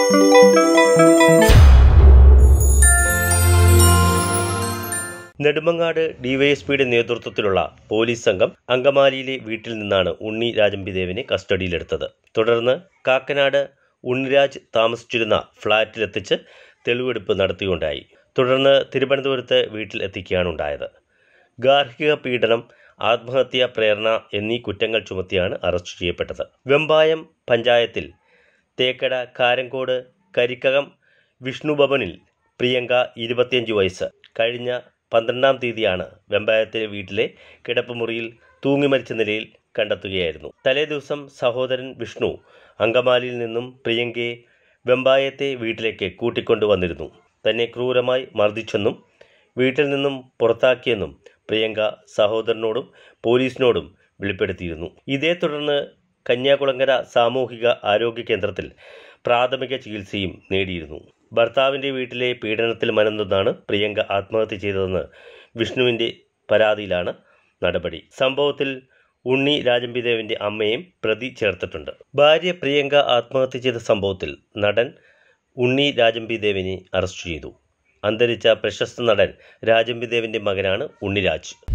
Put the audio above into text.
നെടുമങ്ങാട് ഡിവൈഎസ്പിയുടെ നേതൃത്വത്തിലുള്ള പോലീസ് സംഘം അങ്കമാലിയിലെ വീട്ടിൽ നിന്നാണ് ഉണ്ണി രാജംബിദേവിനെ കസ്റ്റഡിയിലെടുത്തത് തുടർന്ന് കാക്കനാട് ഉണ്ണിരാജ് താമസിച്ചിരുന്ന ഫ്ളാറ്റിലെത്തിച്ച് തെളിവെടുപ്പ് നടത്തിയുണ്ടായി തുടർന്ന് തിരുവനന്തപുരത്ത് വീട്ടിൽ എത്തിക്കുകയാണ് ഉണ്ടായത് ഗാർഹിക പീഡനം ആത്മഹത്യാ പ്രേരണ എന്നീ കുറ്റങ്ങൾ ചുമത്തിയാണ് അറസ്റ്റ് ചെയ്യപ്പെട്ടത് വെമ്പായം പഞ്ചായത്തിൽ തേക്കട കാരങ്കോട് കരിക്കകം വിഷ്ണു ഭവനിൽ പ്രിയങ്ക ഇരുപത്തിയഞ്ച് വയസ്സ് കഴിഞ്ഞ പന്ത്രണ്ടാം തീയതിയാണ് വെമ്പായത്തെ വീട്ടിലെ കിടപ്പുമുറിയിൽ തൂങ്ങി മരിച്ച നിലയിൽ കണ്ടെത്തുകയായിരുന്നു തലേ ദിവസം സഹോദരൻ വിഷ്ണു അങ്കമാലിയിൽ നിന്നും പ്രിയങ്കയെ വെമ്പായത്തെ വീട്ടിലേക്ക് കൂട്ടിക്കൊണ്ടുവന്നിരുന്നു തന്നെ ക്രൂരമായി മർദ്ദിച്ചെന്നും വീട്ടിൽ നിന്നും പുറത്താക്കിയെന്നും പ്രിയങ്ക സഹോദരനോടും പോലീസിനോടും വെളിപ്പെടുത്തിയിരുന്നു ഇതേ തുടർന്ന് കന്യാകുളങ്ങര സാമൂഹിക ആരോഗ്യ കേന്ദ്രത്തിൽ പ്രാഥമിക ചികിത്സയും നേടിയിരുന്നു ഭർത്താവിൻ്റെ വീട്ടിലെ പീഡനത്തിൽ മനന്നൊന്നാണ് പ്രിയങ്ക ആത്മഹത്യ ചെയ്തതെന്ന് വിഷ്ണുവിൻ്റെ പരാതിയിലാണ് നടപടി സംഭവത്തിൽ ഉണ്ണി രാജംബിദേവിൻ്റെ അമ്മയും പ്രതി ചേർത്തിട്ടുണ്ട് ഭാര്യ പ്രിയങ്ക ആത്മഹത്യ ചെയ്ത സംഭവത്തിൽ നടൻ ഉണ്ണി രാജംബിദേവിനെ അറസ്റ്റ് ചെയ്തു അന്തരിച്ച പ്രശസ്ത നടൻ രാജംബിദേവിൻ്റെ മകനാണ് ഉണ്ണിരാജ്